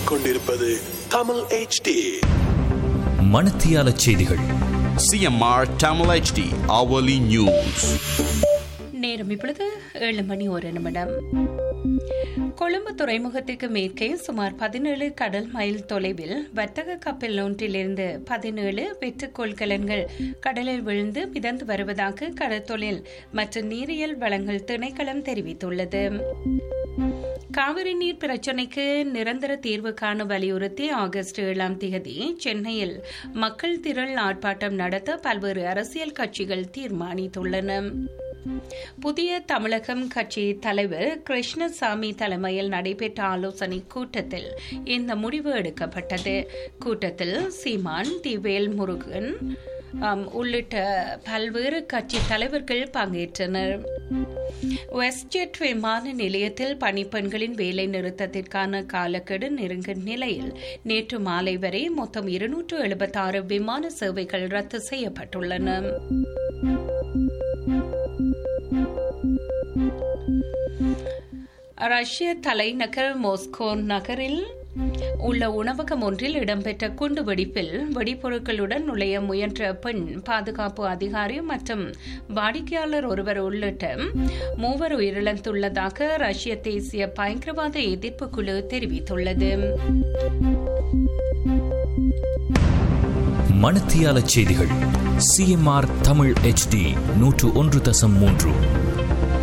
கேட்டுக்கொண்டிருப்பது தமிழ் HD மணத்தியால செய்திகள் CMR Tamil HD hourly news. நேரம் இப்பொழுது ஏழு மணி ஒரு நிமிடம் கொழும்பு துறைமுகத்திற்கு மேற்கே சுமார் பதினேழு கடல் மைல் தொலைவில் வர்த்தக கப்பல் ஒன்றிலிருந்து பதினேழு வெற்றுக்கோள்கலன்கள் கடலில் விழுந்து மிதந்து வருவதாக கடற்தொழில் மற்றும் நீரியல் வளங்கள் திணைக்களம் தெரிவித்துள்ளது காவிரி நீர் பிரச்சினைக்கு நிரந்தர தீர்வு காண வலியுறுத்தி ஆகஸ்ட் ஏழாம் தேதி சென்னையில் மக்கள் திரள் ஆர்ப்பாட்டம் நடத்த பல்வேறு அரசியல் கட்சிகள் தீர்மானித்துள்ளன புதிய தமிழகம் கட்சி தலைவர் கிருஷ்ணசாமி தலைமையில் நடைபெற்ற ஆலோசனை கூட்டத்தில் இந்த முடிவு எடுக்கப்பட்டது கூட்டத்தில் சீமான் திவேல் முருகன் ஆம், உள்ளிட்ட பல்வேறு கட்சி தலைவர்கள் பங்கேற்றனர் வெஸ்ட்ஜெட் விமான நிலையத்தில் பணிப்பெண்களின் வேலை நிறுத்தத்திற்கான காலக்கெடு நெருங்கும் நிலையில் நேற்று மாலை வரை மொத்தம் இருநூற்று எழுபத்தாறு விமான சேவைகள் ரத்து செய்யப்பட்டுள்ளன ரஷ்ய தலைநகர் மாஸ்கோ நகரில் உள்ள உணவகம் ஒன்றில் இடம்பெற்ற குண்டு வெடிப்பில் வெடிப்பொருட்களுடன் நுழைய முயன்ற பெண் பாதுகாப்பு அதிகாரி மற்றும் வாடிக்கையாளர் ஒருவர் உள்ளிட்ட மூவர் உயிரிழந்துள்ளதாக ரஷ்ய தேசிய பயங்கரவாத எதிர்ப்பு குழு தெரிவித்துள்ளது மணத்தியால செய்திகள் சிஎம்ஆர் தமிழ் HD நூற்று ஒன்று தசம் மூன்று